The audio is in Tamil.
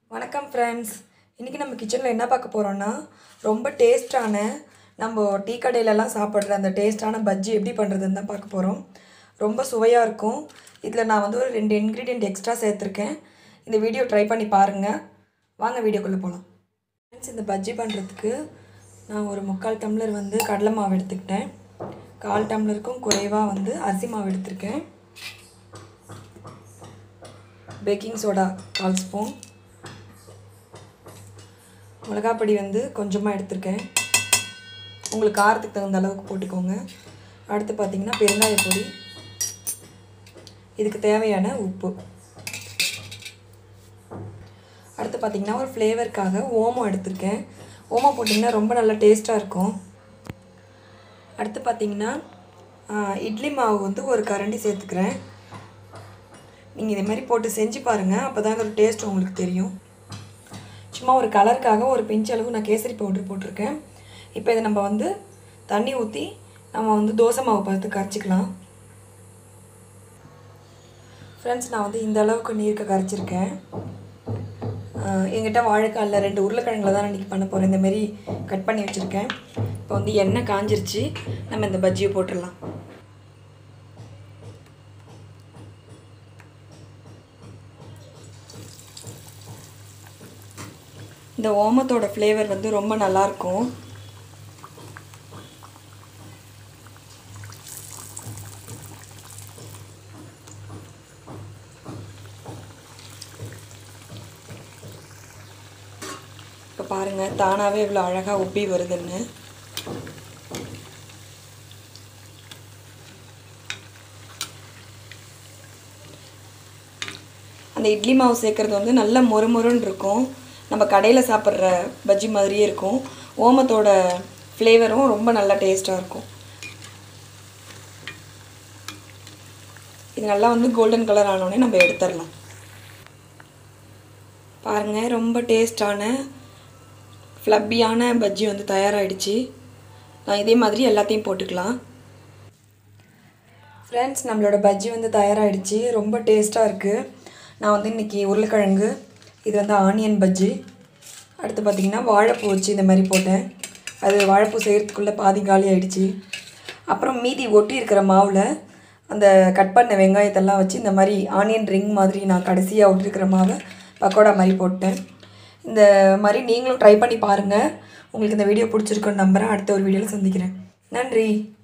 வணக்கம் ஃப்ரெண்ட்ஸ் இன்றைக்கி நம்ம கிச்சனில் என்ன பார்க்க போகிறோன்னா ரொம்ப டேஸ்டான நம்ம டீ கடையிலலாம் சாப்பிட்ற அந்த டேஸ்டான பஜ்ஜி எப்படி பண்ணுறதுன்னு தான் பார்க்க போகிறோம் ரொம்ப சுவையாக இருக்கும் இதில் நான் வந்து ஒரு ரெண்டு இன்க்ரீடியண்ட் எக்ஸ்ட்ரா சேர்த்துருக்கேன் இந்த வீடியோ ட்ரை பண்ணி பாருங்கள் வாங்க வீடியோக்குள்ளே போகலாம் ஃப்ரெண்ட்ஸ் இந்த பஜ்ஜி பண்ணுறதுக்கு நான் ஒரு முக்கால் டம்ளர் வந்து கடலை மாவு எடுத்துக்கிட்டேன் கால் டம்ளருக்கும் குறைவாக வந்து அரிசி மாவு எடுத்திருக்கேன் பேக்கிங் சோடா கால் ஸ்பூன் மிளகாப்பொடி வந்து கொஞ்சமாக எடுத்திருக்கேன் உங்களுக்கு காரத்துக்கு தகுந்த அளவுக்கு போட்டுக்கோங்க அடுத்து பார்த்தீங்கன்னா பெருங்காய பொடி இதுக்கு தேவையான உப்பு அடுத்து பார்த்தீங்கன்னா ஒரு ஃப்ளேவருக்காக ஓமம் எடுத்திருக்கேன் ஓமம் போட்டிங்கன்னா ரொம்ப நல்லா டேஸ்ட்டாக இருக்கும் அடுத்து பார்த்தீங்கன்னா ஆ, இட்லி மாவு வந்து ஒரு கரண்டி சேர்த்துக்கிறேன் நீங்கள் இதே மாதிரி போட்டு செஞ்சு பாருங்கள் அப்போ தான் அதோட டேஸ்ட் உங்களுக்கு தெரியும் சும்மா ஒரு கலருக்காக ஒரு பிஞ்ச் அளவு நான் கேசரி பவுடர் போட்டிருக்கேன் இப்போ இதை நம்ம வந்து தண்ணி ஊற்றி நம்ம வந்து தோசை மாவு பார்த்து கரைச்சிக்கலாம் ஃப்ரெண்ட்ஸ் நான் வந்து இந்த அளவுக்கு நீருக்கு கரைச்சிருக்கேன் ஆஹ் என்கிட்ட வாழைக்காலில் ரெண்டு உருளைக்கிழங்குல தான் இன்றைக்கி பண்ண போகிறேன் இந்த மாதிரி கட் பண்ணி வச்சுருக்கேன் இப்போ வந்து எண்ணெய் காஞ்சிருச்சு நம்ம இந்த பஜ்ஜியை போட்டுடலாம் இந்த ஓமத்தோட ஃப்ளேவர் வந்து ரொம்ப நல்லாயிருக்கும் இப்போ பாருங்கள் தானாகவே இவ்வளோ அழகாக உப்பி வருதுன்னு அந்த இட்லி மாவு சேர்க்குறது வந்து நல்ல மொறுமொறுன்னு இருக்கும் நம்ம கடையில் சாப்பிட்ற பஜ்ஜி மாதிரியே இருக்கும் ஓமத்தோட ஃப்ளேவரும் ரொம்ப நல்லா டேஸ்ட்டாக இருக்கும் இது நல்லா வந்து கோல்டன் கலர் ஆனோடனே நம்ம எடுத்துடலாம் பாருங்கள் ரொம்ப டேஸ்டான ஃப்ளப்பியான பஜ்ஜி வந்து தயாராகிடுச்சு நான் இதே மாதிரி எல்லாத்தையும் போட்டுக்கலாம் ஃப்ரெண்ட்ஸ் நம்மளோட பஜ்ஜி வந்து தயாராகிடுச்சு ரொம்ப டேஸ்ட்டாக இருக்குது நான் வந்து இன்றைக்கி உருளைக்கிழங்கு இது வந்து ஆனியன் பஜ்ஜி அடுத்து பார்த்திங்கன்னா வாழைப்பூ வச்சு இந்த மாதிரி போட்டேன் அது வாழைப்பூ செய்கிறதுக்குள்ளே பாதி காலி ஆயிடுச்சு அப்புறம் மீதி ஒட்டி இருக்கிற மாவில் அந்த கட் பண்ண வெங்காயத்தெல்லாம் வச்சு இந்த மாதிரி ஆனியன் ரிங் மாதிரி நான் கடைசியாக ஒட்டிருக்கிற மாவை பக்கோடா மாதிரி போட்டேன் இந்த மாதிரி நீங்களும் ட்ரை பண்ணி பாருங்கள் உங்களுக்கு இந்த வீடியோ பிடிச்சிருக்குன்னு நம்புகிறேன் அடுத்த ஒரு வீடியோவில் சந்திக்கிறேன் நன்றி